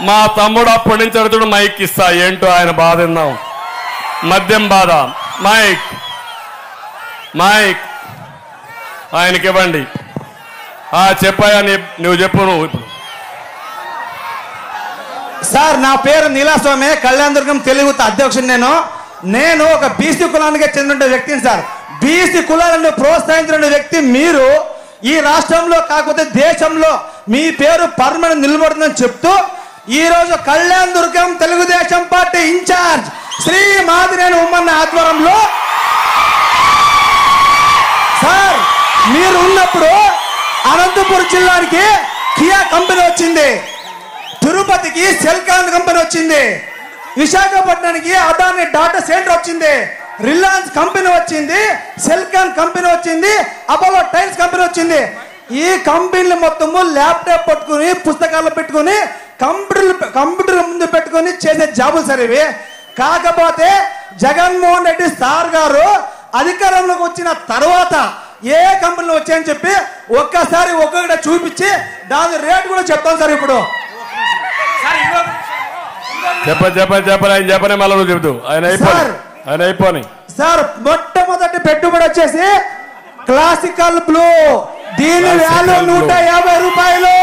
మా తమ్ముడు అప్పటి నుంచి అడుగుతుడు మైక్ ఇస్తా ఏంటో ఆయన బాధ విన్నాం మద్యం బాధ మైక్ మైక్ ఆయనకి ఇవ్వండి ఆ చెప్పాయా నీ నువ్వు చెప్పు నువ్వు ఇప్పుడు సార్ నా పేరు నీలాస్వామి కళ్యాణదుర్గం తెలుగు అధ్యక్షుడు నేను నేను ఒక బీసీ కులానికి చెందిన వ్యక్తిని సార్ బీసీ కులాలను ప్రోత్సహించిన వ్యక్తి మీరు ఈ రాష్ట్రంలో కాకపోతే దేశంలో మీ పేరు పర్మనెంట్ నిలబడుతుందని చెప్తూ ఈ రోజు కళ్యాణ్ దుర్గం తెలుగుదేశం పార్టీ ఇన్ఛార్జ్ శ్రీ మాదిరేని ఉమ్మన్న ఆధ్వర్యంలో సార్ మీరు ఉన్నప్పుడు అనంతపురం జిల్లానికి కియా కంపెనీ వచ్చింది తిరుపతికి సెల్కాన్ కంపెనీ వచ్చింది విశాఖపట్నానికి అదాని డాటా సెంటర్ వచ్చింది రిలయన్స్ కంపెనీ వచ్చింది సెల్కాన్ కంపెనీ వచ్చింది అపోలో టైల్స్ కంపెనీ వచ్చింది ఈ కంపెనీలు మొత్తము ల్యాప్టాప్ పట్టుకుని పుస్తకాలు పెట్టుకుని కంప్యూటర్ కంప్యూటర్ ముందు పెట్టుకుని చేసే జాబులు సార్ ఇవి కాకపోతే జగన్మోహన్ రెడ్డి సార్ గారు అధికారంలోకి వచ్చిన తర్వాత ఏ కంపెనీలు వచ్చాయని చెప్పి ఒక్కసారి ఒక్కొక్కటి చూపించి దాని రేట్ కూడా చెప్తాను సార్ ఇప్పుడు చెప్ప చెప్ప చెప్పని ఆయన చెప్పని మళ్ళీ నువ్వు చెబుతూ ఆయన అయిపోయి సార్. ఆయన అయిపోని సార్ మొట్టమొదటి పెట్టుబడి వచ్చేసి క్లాసికల్ బ్లూ దీని Classical వాల్యూ blue. నూట యాభై రూపాయలు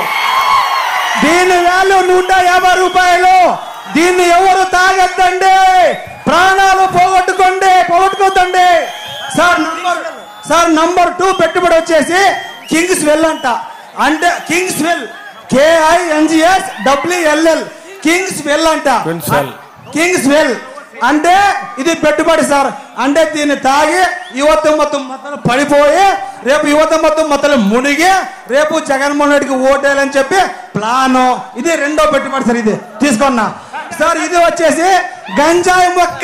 దీని వాల్యూ నూట యాభై రూపాయలు దీన్ని ఎవరు తాగొద్దండి ప్రాణాలు పోగొట్టుకోండి పోగొట్టుకోద్దండి sir number sir number two పెట్టుబడి వచ్చేసి కింగ్స్ వెల్ అంట అంటే Kings Well K I N G S W L L Kings Well అంట Kings Well. కింగ్స్ వెల్ అంటే ఇది పెట్టుబడి సార్ అంటే దీన్ని తాగి యువత మొత్తం మొత్తం పడిపోయి రేపు యువత మొత్తం మొత్తం మునిగి రేపు జగన్మోహన్ రెడ్డికి ఓటేయాలని చెప్పి ప్లాను ఇది రెండో పెట్టుబడి సార్ ఇది తీసుకున్నా సార్ ఇది వచ్చేసి గంజాయి మొక్క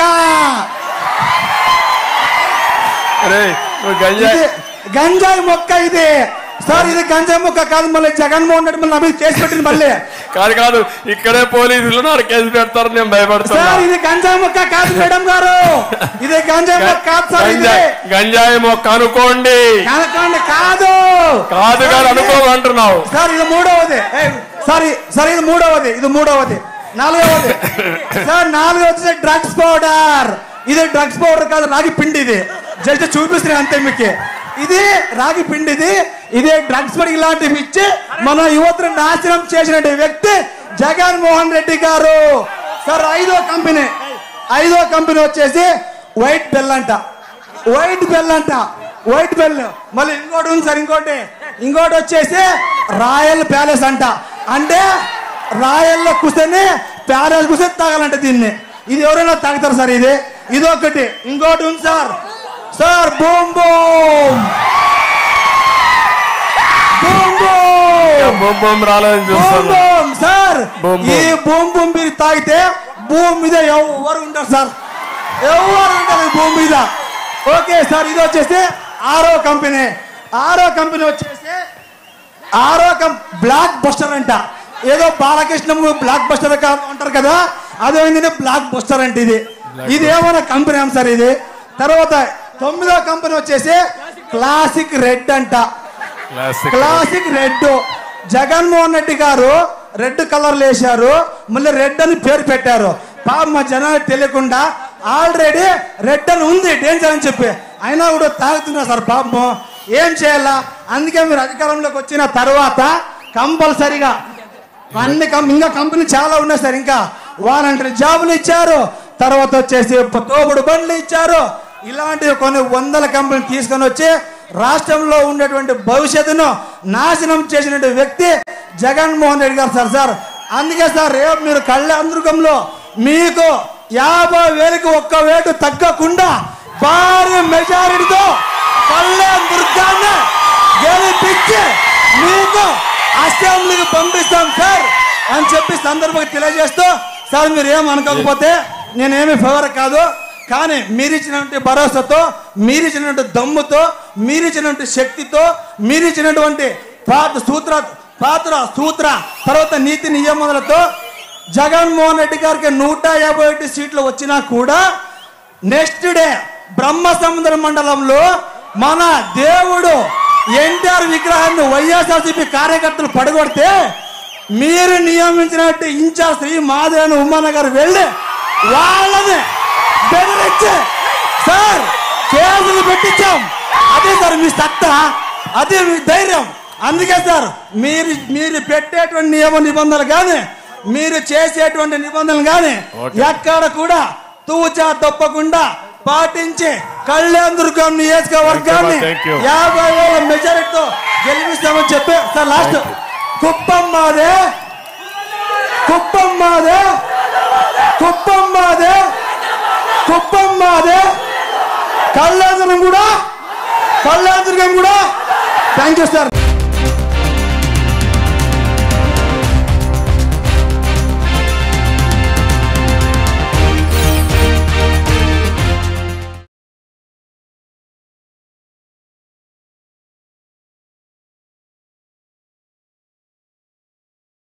అరే నువ్వు గంజా ఇది గంజాయి మొక్క ఇది సార్ ఇది గంజాయి మొక్క కాదు మళ్ళీ జగన్మోహన్ రెడ్డి మళ్ళీ అభివృద్ధి చేసి పెట్టింది మళ్ళీ కాదు కాదు ఇక్కడే పోలీసులు ఉన్నారు కేసు పెడతారు నేను భయపడుతున్నా సార్ ఇది గంజాయి మొక్క కాదు మేడం గారు ఇది గంజాయి మొక్క కాదు సార్ ఇది గంజాయి గంజాయి మొక్క అనుకోండి కనకండి కాదు కాదు కాదు అనుకోమంటున్నావు సార్ ఇది మూడవది ఏయ్, సార్ ఇ- సార్ ఇది మూడవది ఇది మూడవది నాలుగవది సార్ నాలుగవది డ్రగ్స్ పౌడర్ ఇది డ్రగ్స్ పౌడర్ కాదు రాగి పిండి ఇది జస్ట్ చూపిస్తున్నాయి అంతే మీకు ఇది రాగి పిండి ఇది ఇది డ్రగ్స్ పడి ఇలాంటివి ఇచ్చి మన యువతను నాశనం చేసిన వ్యక్తి జగన్మోహన్ రెడ్డి గారు సార్ ఐదో కంపెనీ ఐదో కంపెనీ వచ్చేసి వైట్ బెల్ అంట వైట్ బెల్ అంట వైట్ బెల్ మళ్ళీ ఇంకోటి ఉంది సార్ ఇంకోటి ఇంకోటి వచ్చేసి రాయల్ ప్యాలెస్ అంట అంటే రాయల్లో కూర్చొని ప్యాలెస్ కూర్చొని తాగాలంట దీన్ని ఇది ఎవరైనా తాగుతారు సార్ ఇది ఇది ఒకటి ఇంకోటి ఉంది sir sir boom boom boom boom బొమ్మ బొమ్మ రాలేదని బూమ్ చూస్తున్నా బూమ్ సార్ బూమ్ బూమ్. ఈ బూమ్ బూమ్ మీరు తాగితే భూమి మీద ఎవరు ఉంటారు సార్ ఎవరు ఉంటారు ఈ భూమి మీద ఓకే సార్ ఇది వచ్చేసి ఆరో కంపెనీ ఆరో కంపెనీ వచ్చేసి ఆరో కం బ్లాక్ బస్టర్ అంట ఏదో బాలకృష్ణ బ్లాక్ బస్టర్ అంటారు కదా అదేంటంటే బ్లాక్ బస్టర్ అంటే ఇది ఇది ఏమైనా కంపెనీ ఏం సార్ ఇది తర్వాత తొమ్మిదో కంపెనీ వచ్చేసి క్లాసిక్ రెడ్ అంట Classic Classic Red Jaganmohan Reddy గారు రెడ్ కలర్ వేశారు మళ్ళీ రెడ్ అని పేరు పెట్టారు పాప మా జనానికి తెలియకుండా ఆల్రెడీ రెడ్ అని ఉంది డేంజర్ అని చెప్పి అయినా కూడా తాగుతున్నారు సార్ పాపం ఏం చేయాలా అందుకే మీరు అధికారంలోకి వచ్చిన తర్వాత కంపల్సరిగా అన్ని కం- ఇంకా కంపెనీ చాలా ఉన్నాయి సార్ ఇంకా వారంటీ జాబులు ఇచ్చారు తర్వాత వచ్చేసి తోపుడు బండ్లు ఇచ్చారు ఇలాంటివి కొన్ని వందల కంపెనీలు తీసుకొని వచ్చి రాష్ట్రంలో ఉండేటువంటి భవిష్యత్తును నాశనం చేసినటువంటి వ్యక్తి జగన్మోహన్ రెడ్డి గారు సార్ సార్ అందుకే సార్ రేపు మీరు కళ్యాణదుర్గంలో మీకు యాభై వేలకు ఒక్క వేటు తగ్గకుండా భారీ మెజారిటీతో కళ్యాణ్ దుర్గాన్ని గెలిపించి మీకు అసెంబ్లీకి పంపిస్తాం సార్ అని చెప్పి సందర్భంగా తెలియజేస్తూ సార్ మీరు ఏం అనుకోకపోతే నేనేమి ఫేవర్ కాదు కానీ మీరిచ్చినటువంటి భరోసాతో మీరిచ్చినటువంటి దమ్ముతో మీరిచ్చినటువంటి శక్తితో మీరిచ్చినటువంటి పాత సూత్ర పాత్ర సూత్ర తర్వాత నీతి నియమాలతో జగన్మోహన్ రెడ్డి గారికి నూట యాభై ఒకటి సీట్లు వచ్చినా కూడా నెక్స్ట్ డే బ్రహ్మసముద్ర మండలంలో మన దేవుడు ఎన్టీఆర్ విగ్రహాన్ని వైఎస్ఆర్సీపీ కార్యకర్తలు పడగొడితే మీరు నియమించినట్టు ఇన్ఛార్జ్ శ్రీ మాధవన్ ఉమ్మన్న గారు వెళ్ళి వాళ్ళని బెదిరించి సార్ కేసులు పెట్టించాం అదే సార్ మీ సత్తా అదే మీ ధైర్యం అందుకే సార్ మీరు మీరు పెట్టేటువంటి నియమ నిబంధనలు కానీ మీరు చేసేటువంటి నిబంధనలు కానీ Okay. ఎక్కడ కూడా తూచా తప్పకుండా పాటించి కళ్యాణ్ దుర్గం నియోజకవర్గాన్ని Thank you. యాభై వేల మెజారిటీతో గెలిపిస్తామని చెప్పి సార్ లాస్ట్ కుప్పం మాదే కుప్పం మాదే కుప్పం మాదే కుప్పం మాదే కళ్యాణదుర్గం కూడా కళ్యాణదుర్గం కూడా థ్యాంక్ యూ సార్